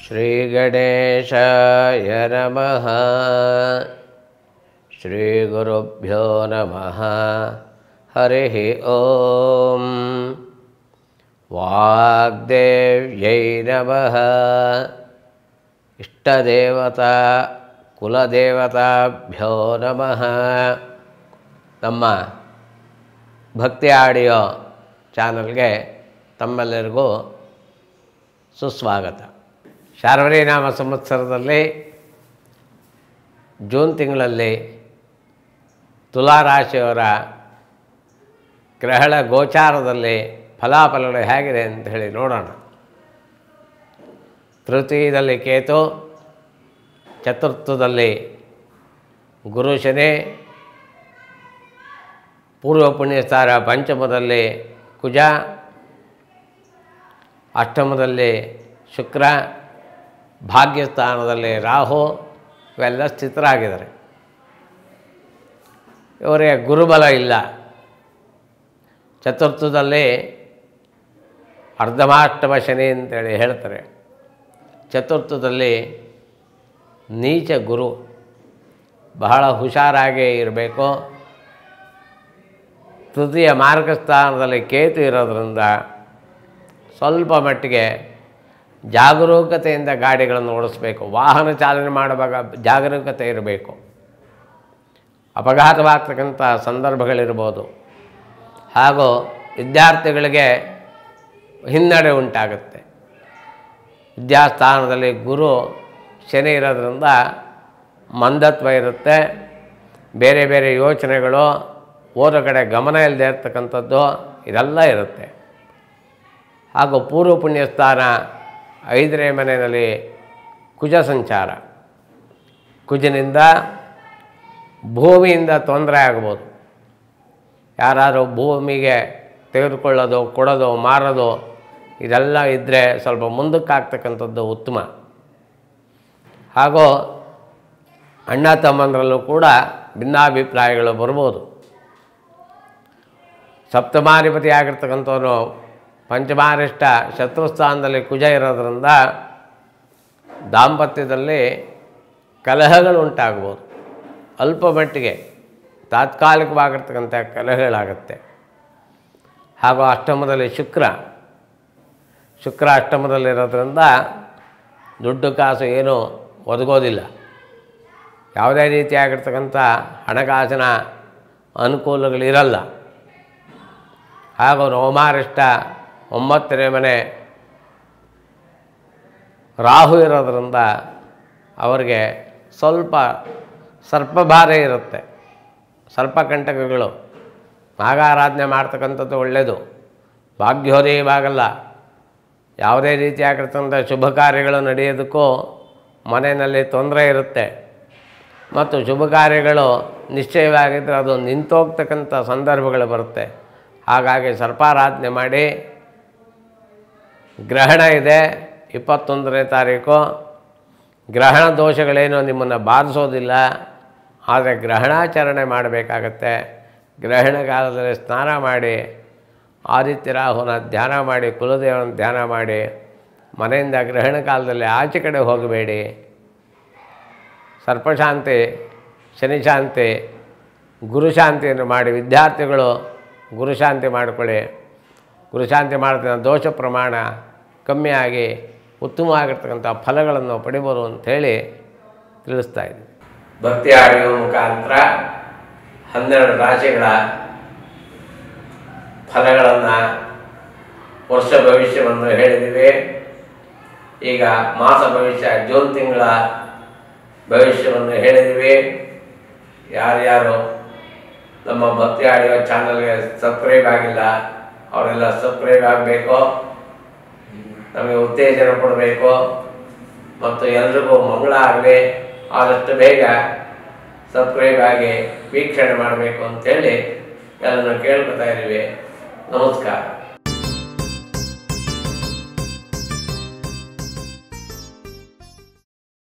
श्रीगणेशाय नमः श्रीगुरुभ्यो नमः हरिः ॐ वाग्देव्यै नमः ಇಷ್ಟದೇವತಾ ಕುಲದೇವತಾಭ್ಯೋ ನಮಃ ನಮ್ಮ ಭಕ್ತಿ ಆಡಿಯೋ ಚಾನಲ್ಗೆ ತಮ್ಮೆಲ್ಲರಿಗೂ ಸುಸ್ವಾಗತ ಶಾರ್ವರಿ ನಾಮ ಸಂವತ್ಸರದಲ್ಲಿ ಜೂನ್ ತಿಂಗಳಲ್ಲಿ ತುಲಾರಾಶಿಯವರ ಗ್ರಹಣ ಗೋಚಾರದಲ್ಲಿ ಫಲಾಫಲಗಳು ಹೇಗಿದೆ ಅಂತ ಹೇಳಿ ನೋಡೋಣ ತೃತೀಯದಲ್ಲಿ ಕೇತು ಚತುರ್ಥದಲ್ಲಿ ಗುರು ಶನಿ ಪೂರ್ವ ಪುಣ್ಯಸ್ಥಾನ ಪಂಚಮದಲ್ಲಿ ಕುಜ ಅಷ್ಟಮದಲ್ಲಿ ಶುಕ್ರ ಭಾಗ್ಯಸ್ಥಾನದಲ್ಲಿ ರಾಹು ಇವೆಲ್ಲ ಸ್ಥಿತರಾಗಿದ್ದಾರೆ ಇವರಿಗೆ ಗುರುಬಲ ಇಲ್ಲ ಚತುರ್ಥದಲ್ಲಿ ಅರ್ಧಮಾಷ್ಟಮ ಶನಿ ಅಂತೇಳಿ ಹೇಳ್ತಾರೆ ಚತುರ್ಥದಲ್ಲಿ ನೀಚ ಗುರು ಬಹಳ ಹುಷಾರಾಗಿ ಇರಬೇಕು ತೃತೀಯ ಮಾರ್ಗಸ್ಥಾನದಲ್ಲಿ ಕೇತು ಇರೋದ್ರಿಂದ ಸ್ವಲ್ಪ ಮಟ್ಟಿಗೆ ಜಾಗರೂಕತೆಯಿಂದ ಗಾಡಿಗಳನ್ನು ಓಡಿಸ್ಬೇಕು ವಾಹನ ಚಾಲನೆ ಮಾಡುವಾಗ ಜಾಗರೂಕತೆ ಇರಬೇಕು ಅಪಘಾತವಾಗ್ತಕ್ಕಂಥ ಸಂದರ್ಭಗಳಿರ್ಬೋದು ಹಾಗೂ ವಿದ್ಯಾರ್ಥಿಗಳಿಗೆ ಹಿನ್ನಡೆ ಉಂಟಾಗುತ್ತೆ ವಿದ್ಯಾಸ್ಥಾನದಲ್ಲಿ ಗುರು ಶನಿ ಇರೋದ್ರಿಂದ ಮಂದತ್ವ ಇರುತ್ತೆ ಬೇರೆ ಬೇರೆ ಯೋಚನೆಗಳು ಓದೋ ಕಡೆ ಗಮನ ಇಲ್ಲದೆ ಇರ್ತಕ್ಕಂಥದ್ದು ಇದೆಲ್ಲ ಇರುತ್ತೆ ಹಾಗೂ ಪೂರ್ವ ಪುಣ್ಯಸ್ಥಾನ ಐದನೇ ಮನೆಯಲ್ಲಿ ಕುಜ ಸಂಚಾರ ಕುಜನಿಂದ ಭೂಮಿಯಿಂದ ತೊಂದರೆ ಆಗ್ಬೋದು ಯಾರಾದರೂ ಭೂಮಿಗೆ ತೆಗೆದುಕೊಳ್ಳೋದು ಕೊಡೋದು ಮಾರೋದು ಇದೆಲ್ಲ ಇದ್ದರೆ ಸ್ವಲ್ಪ ಮುಂದಕ್ಕಾಗ್ತಕ್ಕಂಥದ್ದು ಉತ್ತಮ ಹಾಗೂ ಅಣ್ಣ ತಮ್ಮಂದರಲ್ಲೂ ಕೂಡ ಭಿನ್ನಾಭಿಪ್ರಾಯಗಳು ಬರ್ಬೋದು ಸಪ್ತಮಾಧಿಪತಿ ಆಗಿರ್ತಕ್ಕಂಥವನು ಪಂಚಮಾರಿಷ್ಟ ಶತ್ರುಸ್ಥಾನದಲ್ಲಿ ಕುಜ ಇರೋದ್ರಿಂದ ದಾಂಪತ್ಯದಲ್ಲಿ ಕಲಹಗಳು ಉಂಟಾಗ್ಬೋದು ಅಲ್ಪ ಮಟ್ಟಿಗೆ ತಾತ್ಕಾಲಿಕವಾಗಿರ್ತಕ್ಕಂಥ ಕಲಹಗಳಾಗುತ್ತೆ ಹಾಗೂ ಅಷ್ಟಮದಲ್ಲಿ ಶುಕ್ರ ಶುಕ್ರ ಅಷ್ಟಮದಲ್ಲಿರೋದ್ರಿಂದ ದುಡ್ಡು ಕಾಸು ಏನೂ ಒದಗೋದಿಲ್ಲ ಯಾವುದೇ ರೀತಿಯಾಗಿರ್ತಕ್ಕಂಥ ಹಣಕಾಸಿನ ಅನುಕೂಲಗಳಿರಲ್ಲ ಹಾಗೂ ರೋಮಾರಿಷ್ಟ ಒಂಬತ್ತನೇ ಮನೆ ರಾಹು ಇರೋದ್ರಿಂದ ಅವರಿಗೆ ಸ್ವಲ್ಪ ಸರ್ಪಭಾರ ಇರುತ್ತೆ ಸರ್ಪಕಂಟಕಗಳು ನಾಗಾರಾಧನೆ ಮಾಡ್ತಕ್ಕಂಥದ್ದು ಒಳ್ಳೆಯದು ಭಾಗ್ಯೋದಯವಾಗಲ್ಲ ಯಾವುದೇ ರೀತಿಯಾಗಿರ್ತಕ್ಕಂಥ ಶುಭ ಕಾರ್ಯಗಳು ನಡೆಯೋದಕ್ಕೂ ಮನೆಯಲ್ಲಿ ತೊಂದರೆ ಇರುತ್ತೆ ಮತ್ತು ಶುಭ ಕಾರ್ಯಗಳು ನಿಶ್ಚಯವಾಗಿದ್ದರೆ ಅದು ನಿಂತೋಗ್ತಕ್ಕಂಥ ಸಂದರ್ಭಗಳು ಬರುತ್ತೆ ಹಾಗಾಗಿ ಸರ್ಪಾರಾಧನೆ ಮಾಡಿ ಗ್ರಹಣ ಇದೆ ಇಪ್ಪತ್ತೊಂದನೇ ತಾರೀಕು ಗ್ರಹಣ ದೋಷಗಳೇನು ನಿಮ್ಮನ್ನು ಬಾಧಿಸೋದಿಲ್ಲ ಆದರೆ ಗ್ರಹಣಾಚರಣೆ ಮಾಡಬೇಕಾಗತ್ತೆ ಗ್ರಹಣ ಕಾಲದಲ್ಲಿ ಸ್ನಾನ ಮಾಡಿ ಆದಿತ್ಯ ರಾಹುನ ಧ್ಯಾನ ಮಾಡಿ ಕುಲದೇವನ ಧ್ಯಾನ ಮಾಡಿ ಮನೆಯಿಂದ ಗ್ರಹಣ ಕಾಲದಲ್ಲಿ ಆಚೆ ಕಡೆ ಹೋಗಬೇಡಿ ಸರ್ಪಶಾಂತಿ ಶನಿಶಾಂತಿ ಗುರುಶಾಂತಿಯನ್ನು ಮಾಡಿ ವಿದ್ಯಾರ್ಥಿಗಳು ಗುರುಶಾಂತಿ ಮಾಡಿಕೊಳ್ಳಿ ಗುರುಶಾಂತಿ ಮಾಡಿದ ದೋಷ ಪ್ರಮಾಣ ಕಮ್ಮಿಯಾಗಿ ಉತ್ತಮವಾಗಿರ್ತಕ್ಕಂಥ ಫಲಗಳನ್ನು ಪಡಿಬೋದು ಅಂಥೇಳಿ ತಿಳಿಸ್ತಾ ಇದ್ದೀವಿ ಭಕ್ತಿ ಆಡಿಯೋ ಮುಖಾಂತರ ಹನ್ನೆರಡು ರಾಶಿಗಳ ಫಲಗಳನ್ನು ವರ್ಷ ಭವಿಷ್ಯವನ್ನು ಹೇಳಿದ್ದೀವಿ ಈಗ ಮಾಸ ಭವಿಷ್ಯ ಜೂನ್ ತಿಂಗಳ ಭವಿಷ್ಯವನ್ನು ಹೇಳಿದ್ದೀವಿ ಯಾರ್ಯಾರು ನಮ್ಮ ಭಕ್ತಿ ಆಡಿಯೋ ಚಾನಲ್ಗೆ ಸಬ್ಸ್ಕ್ರೈಬ್ ಆಗಿಲ್ಲ ಅವರೆಲ್ಲ ಸಬ್ಸ್ಕ್ರೈಬ್ ಆಗಬೇಕು ನಮಗೆ ಉತ್ತೇಜನ ಕೊಡಬೇಕು ಮತ್ತು ಎಲ್ರಿಗೂ ಮಂಗಳ ಆಗಲಿ ಆದಷ್ಟು ಬೇಗ ಸಬ್ಸ್ಕ್ರೈಬ್ ಆಗಿ ವೀಕ್ಷಣೆ ಮಾಡಬೇಕು ಅಂತೇಳಿ ಎಲ್ಲರನ್ನು ಕೇಳ್ಕೊತಾ ಇದ್ದೀವಿ ನಮಸ್ಕಾರ